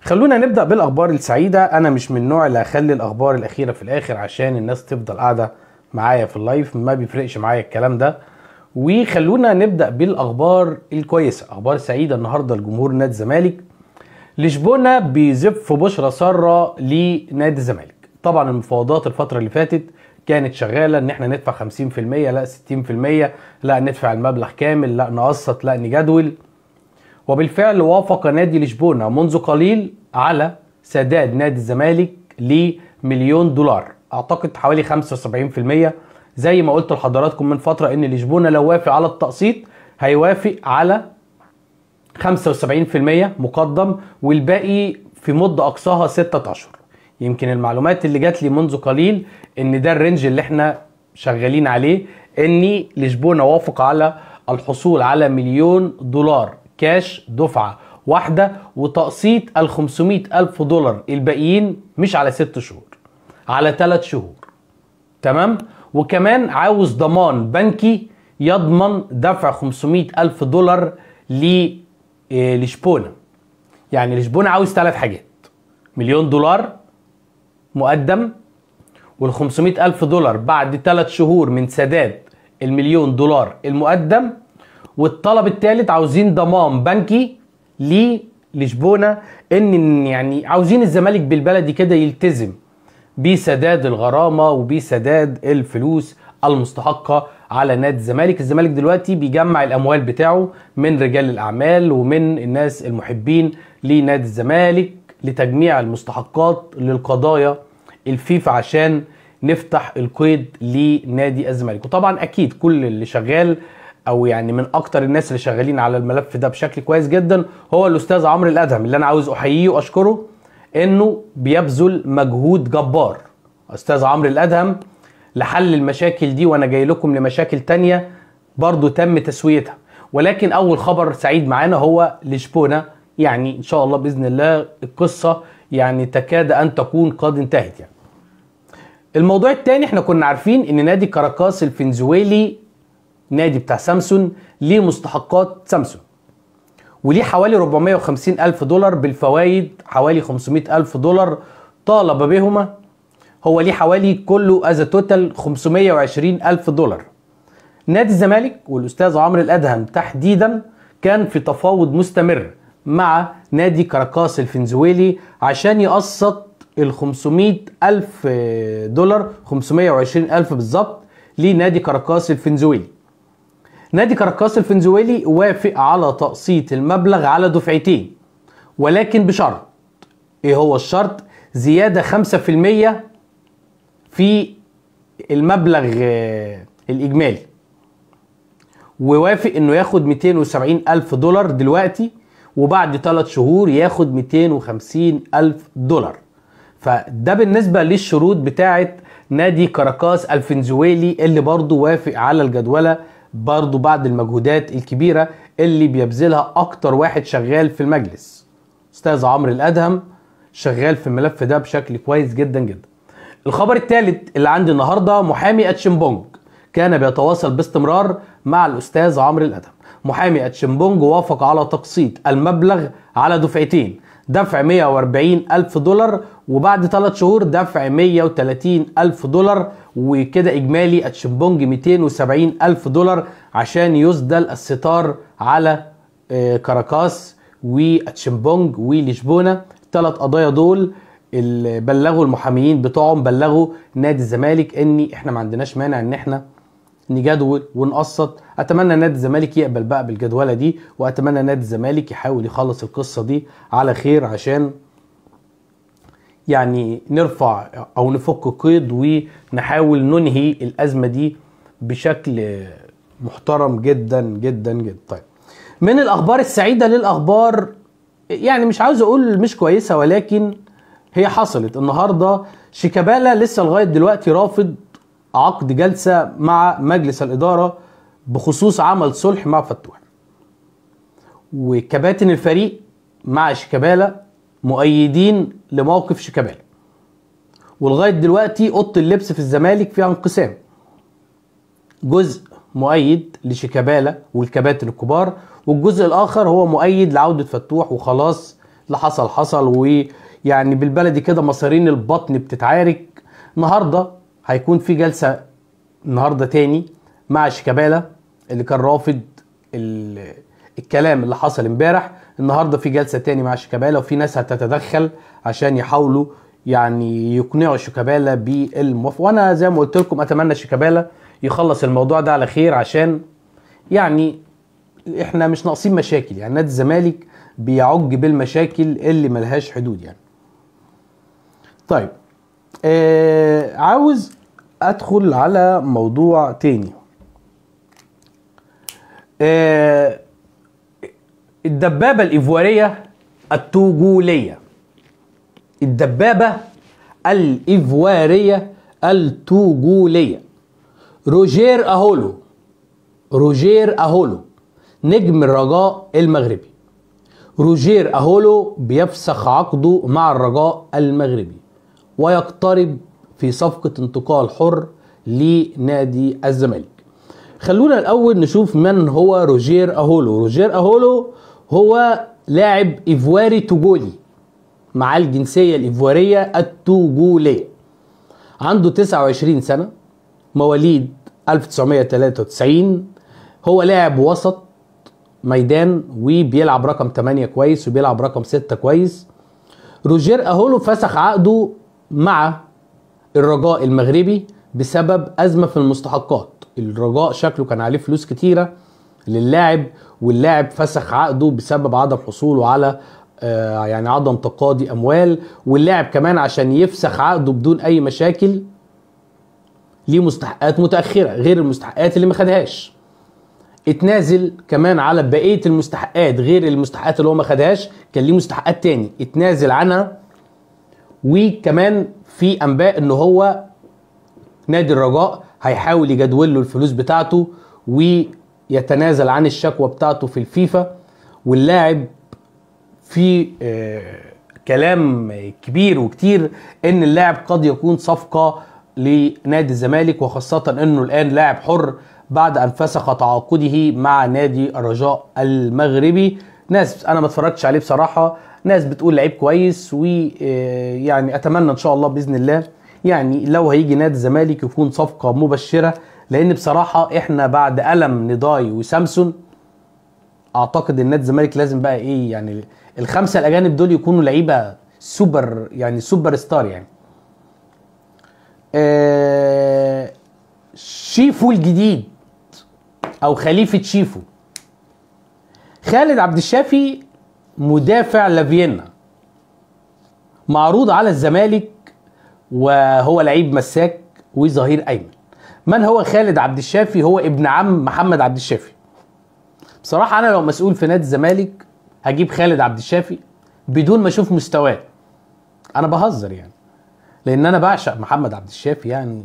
خلونا نبدا بالاخبار السعيده انا مش من النوع اللي هخلي الاخبار الاخيره في الاخر عشان الناس تفضل قاعده معايا في اللايف ما بيفرقش معايا الكلام ده وخلونا نبدا بالاخبار الكويسه اخبار سعيده النهارده لجمهور نادي الزمالك لشبونه بيزف بشرى ساره لنادي الزمالك طبعا المفاوضات الفتره اللي فاتت كانت شغاله ان احنا ندفع 50% لا 60% لا ندفع المبلغ كامل لا نقسط لا نجدول وبالفعل وافق نادي لشبونه منذ قليل على سداد نادي الزمالك لمليون دولار اعتقد حوالي 75% زي ما قلت لحضراتكم من فتره ان لشبونه لو وافق على التقسيط هيوافق على 75% مقدم والباقي في مده اقصاها 6 اشهر يمكن المعلومات اللي جات لي منذ قليل ان ده الرينج اللي احنا شغالين عليه ان لشبونه وافق على الحصول على مليون دولار كاش دفعه واحده وتقسيط ال 500 الف دولار الباقيين مش على ست شهور على ثلاث شهور تمام وكمان عاوز ضمان بنكي يضمن دفع 500 الف دولار لشبونه يعني لشبونه عاوز ثلاث حاجات مليون دولار مقدم وال 500 ألف دولار بعد ثلاث شهور من سداد المليون دولار المقدم والطلب الثالث عاوزين ضمان بنكي لشبونه ان يعني عاوزين الزمالك بالبلدي كده يلتزم بسداد الغرامه وبسداد الفلوس المستحقه على نادي الزمالك الزمالك دلوقتي بيجمع الاموال بتاعه من رجال الاعمال ومن الناس المحبين لنادي الزمالك لتجميع المستحقات للقضايا الفيفا عشان نفتح القيد لنادي الزمالك وطبعا اكيد كل اللي شغال او يعني من اكتر الناس اللي شغالين على الملف ده بشكل كويس جدا هو الاستاذ عمرو الادهم اللي انا عاوز احييه واشكره انه بيبذل مجهود جبار استاذ عمرو الادهم لحل المشاكل دي وانا جاي لكم لمشاكل تانية برضو تم تسويتها ولكن اول خبر سعيد معانا هو لشبونه يعني ان شاء الله باذن الله القصه يعني تكاد ان تكون قد انتهت يعني الموضوع الثاني احنا كنا عارفين ان نادي كاراكاس الفنزويلي نادي بتاع سامسون ليه مستحقات سامسون وليه حوالي 450 ألف دولار بالفوائد حوالي 500 ألف دولار طالب بهما هو ليه حوالي كله از توتال 520 ألف دولار نادي الزمالك والأستاذ عمرو الأدهم تحديدا كان في تفاوض مستمر مع نادي كاراكاس الفنزويلي عشان يقسط ال 500 ألف دولار 520 ألف بالظبط لنادي كاراكاس الفنزويلي نادي كاراكاس الفنزويلي وافق على تقسيط المبلغ على دفعتين ولكن بشرط ايه هو الشرط زيادة 5% في المبلغ الإجمالي ووافق انه ياخد 270 ألف دولار دلوقتي وبعد 3 شهور ياخد 250 ألف دولار فده بالنسبة للشروط بتاعة نادي كاراكاس الفنزويلي اللي برضه وافق على الجدولة برضه بعد المجهودات الكبيرة اللي بيبذلها أكتر واحد شغال في المجلس أستاذ عمرو الأدهم شغال في الملف ده بشكل كويس جدا جدا الخبر الثالث اللي عندي النهاردة محامي أتشمبونج كان بيتواصل باستمرار مع الأستاذ عمرو الأدهم محامي أتشمبونج وافق على تقسيط المبلغ على دفعتين دفع 140 ألف دولار وبعد 3 شهور دفع 130 ألف دولار وكده إجمالي أتشمبونج 270 ألف دولار عشان يسدل الستار على كاراكاس وأتشمبونج ولشبونة الثلاث قضايا دول اللي بلغوا المحاميين بتوعهم بلغوا نادي الزمالك ان احنا ما عندناش مانع ان احنا نجدول ونقسط اتمنى نادي الزمالك يقبل بقى بالجدوله دي واتمنى نادي الزمالك يحاول يخلص القصه دي على خير عشان يعني نرفع او نفك قيد ونحاول ننهي الازمه دي بشكل محترم جدا جدا جدا طيب من الاخبار السعيده للاخبار يعني مش عاوز اقول مش كويسه ولكن هي حصلت النهارده شيكابالا لسه لغايه دلوقتي رافض عقد جلسه مع مجلس الاداره بخصوص عمل صلح مع فتوح وكباتن الفريق مع شيكابالا مؤيدين لموقف شيكابالا ولغايه دلوقتي اوضه اللبس في الزمالك فيها انقسام جزء مؤيد لشيكابالا والكباتن الكبار والجزء الاخر هو مؤيد لعوده فتوح وخلاص اللي حصل حصل ويعني بالبلدي كده مصارين البطن بتتعارك النهارده هيكون في جلسه النهارده تاني مع شيكابالا اللي كان رافض ال- الكلام اللي حصل امبارح النهارده في جلسه تاني مع شيكابالا وفي ناس هتتدخل عشان يحاولوا يعني يقنعوا شيكابالا بالموافقه وانا زي ما قلت لكم اتمنى شيكابالا يخلص الموضوع ده على خير عشان يعني احنا مش ناقصين مشاكل يعني نادي الزمالك بيعج بالمشاكل اللي ملهاش حدود يعني طيب آه عاوز ادخل على موضوع تاني آه الدبابة الإيفوارية التوجولية الدبابة الإيفوارية التوجولية روجير أهولو روجير أهولو نجم الرجاء المغربي روجير أهولو بيفسخ عقده مع الرجاء المغربي ويقترب في صفقة انتقال حر لنادي الزمالك خلونا الأول نشوف من هو روجير أهولو روجير أهولو هو لاعب إيفواري توجولي مع الجنسية الإيفوارية التوجولية عنده 29 سنة مواليد 1993 هو لاعب وسط ميدان وبيلعب رقم 8 كويس وبيلعب رقم 6 كويس روجير اهولو فسخ عقده مع الرجاء المغربي بسبب ازمه في المستحقات الرجاء شكله كان عليه فلوس كتيره للاعب واللاعب فسخ عقده بسبب عدم حصوله على آه، يعني عدم تقاضي اموال واللاعب كمان عشان يفسخ عقده بدون اي مشاكل ليه مستحقات متاخره غير المستحقات اللي ما خدهاش اتنازل كمان على بقيه المستحقات غير المستحقات اللي هو ما خدهاش كان ليه مستحقات تاني اتنازل عنها وكمان في انباء ان هو نادي الرجاء هيحاول يجدول له الفلوس بتاعته ويتنازل عن الشكوى بتاعته في الفيفا واللاعب في آه، كلام كبير وكتير ان اللاعب قد يكون صفقه لنادي الزمالك وخاصه انه الان لاعب حر بعد ان فسخ تعاقده مع نادي الرجاء المغربي ناس انا ما اتفرجتش عليه بصراحه ناس بتقول لعيب كويس ويعني اتمنى ان شاء الله باذن الله يعني لو هيجي نادي الزمالك يكون صفقه مبشره لان بصراحه احنا بعد الم نضاي وسامسون اعتقد ان نادي الزمالك لازم بقى ايه يعني الخمسه الاجانب دول يكونوا لعيبه سوبر يعني سوبر ستار يعني آه شيفو الجديد او خليفه شيفو خالد عبد الشافي مدافع لافيينا معروض على الزمالك وهو لعيب مساك وظهير ايمن من هو خالد عبد الشافي هو ابن عم محمد عبد الشافي بصراحه انا لو مسؤول في نادي الزمالك هجيب خالد عبد الشافي بدون ما اشوف مستواه انا بهزر يعني لان انا بعشق محمد عبد الشافي يعني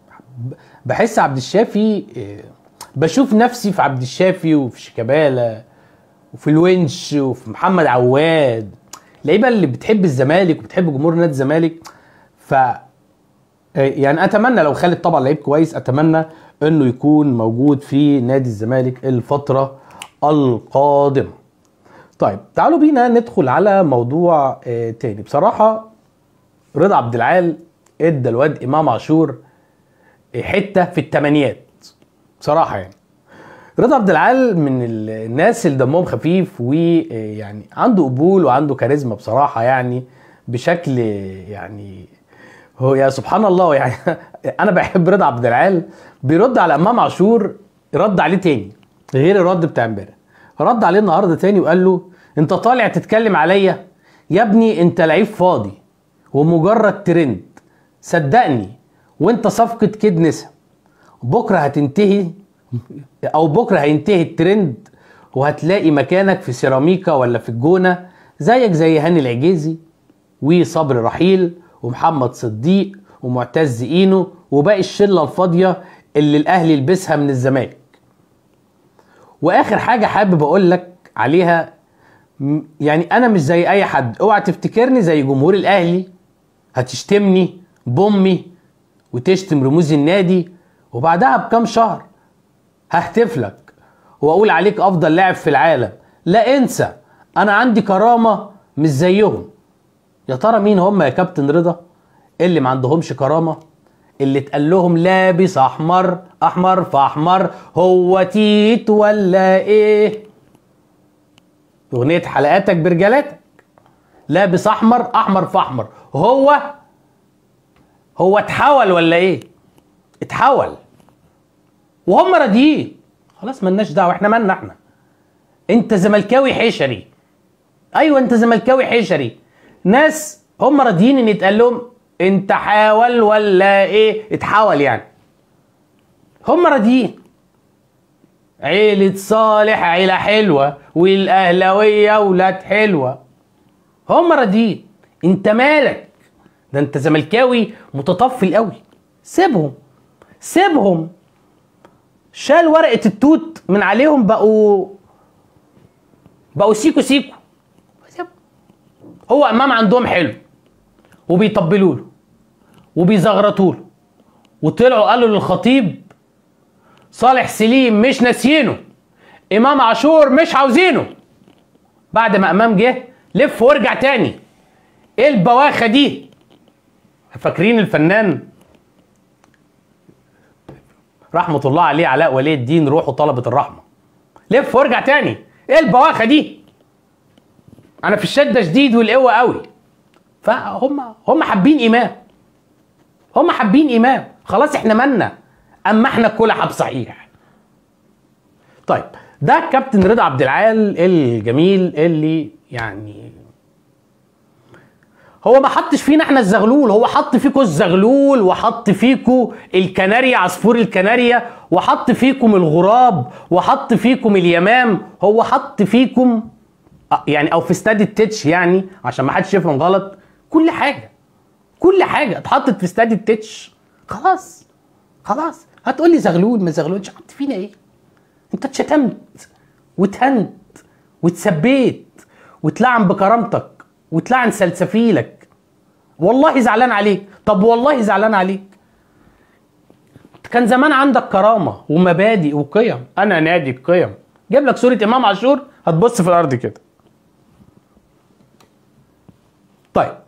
بحس عبد الشافي إيه، بشوف نفسي في عبد الشافي وفي شيكابالا وفي الونش وفي محمد عواد اللعيبه اللي بتحب الزمالك وبتحب جمهور نادي الزمالك ف يعني اتمنى لو خالد طبعا لعيب كويس اتمنى انه يكون موجود في نادي الزمالك الفتره القادمه طيب تعالوا بينا ندخل على موضوع آه، تاني بصراحه رضا عبد العال ادى الواد امام عاشور حته في الثمانيات بصراحه يعني رضا عبد العال من ال- الناس اللي دمهم خفيف ويعني عنده قبول وعنده كاريزما بصراحه يعني بشكل يعني هو يا سبحان الله يعني انا بحب رضا عبد العال بيرد على امام عاشور رد عليه تاني غير الرد بتاع امبارح رد عليه النهارده تاني وقال له انت طالع تتكلم عليا يا ابني انت لعيب فاضي ومجرد ترند صدقني وانت صفقة كيد نسا بكرة هتنتهي او بكرة هينتهي الترند وهتلاقي مكانك في سيراميكا ولا في الجونة زيك زي هاني العجيزي وصبري رحيل ومحمد صديق ومعتز اينو وباقي الشلة الفاضية اللي الاهلي يلبسها من الزمالك واخر حاجة حابب اقول لك عليها م- يعني انا مش زي اي حد اوعى تفتكرني زي جمهور الاهلي هتشتمني بامي وتشتم رموز النادي وبعدها بكام شهر ههتف لك واقول عليك افضل لاعب في العالم لا انسى انا عندي كرامه مش زيهم يا ترى مين هم يا كابتن رضا اللي ما عندهمش كرامه اللي اتقال لهم لابس احمر احمر في احمر هو تيت ولا ايه اغنيه حلقاتك برجالاتك لابس احمر احمر في احمر هو هو اتحول ولا ايه اتحول وهم راضيين خلاص ملناش دعوه احنا مالنا احنا انت زملكاوي حشري ايوه انت زملكاوي حشري ناس هم راضيين ان يتقال لهم انت حاول ولا ايه اتحول يعني هم راضيين عيلة صالح عيلة حلوة والأهلاوية ولاد حلوة هم راضيين انت مالك ده انت زملكاوي متطفل قوي سيبهم سيبهم شال ورقة التوت من عليهم بقوا بقوا سيكو سيكو سيبهم. هو امام عندهم حلو وبيطبلوا له وبيزغرطوا له وطلعوا قالوا للخطيب صالح سليم مش ناسيينه امام عاشور مش عاوزينه بعد ما امام جه لف وارجع تاني ايه البواخه دي فاكرين الفنان رحمة الله عليه علاء ولي الدين روحه طلبة الرحمة لف وارجع تاني ايه البواخة دي انا في الشدة شديد والقوة قوي فهم هم حابين امام هم حابين امام خلاص احنا مالنا اما احنا كلحة بصحيح طيب ده كابتن رضا عبد العال الجميل اللي يعني هو ما حطش فينا احنا الزغلول هو حط فيكم الزغلول وحط فيكم الكناريا عصفور الكناريا وحط فيكم الغراب وحط فيكم اليمام هو حط فيكم آه، يعني او في استاد التتش يعني عشان ما حدش يفهم غلط كل حاجه كل حاجه اتحطت في استاد التتش خلاص خلاص هتقول لي زغلول ما زغلولش حط فينا ايه انت اتشتمت واتهنت واتسبيت واتلعن بكرامتك واتلعن سلسفيلك والله زعلان عليك طب والله زعلان عليك كان زمان عندك كرامة ومبادئ وقيم أنا نادي القيم جايب لك صورة إمام عاشور هتبص في الأرض كده طيب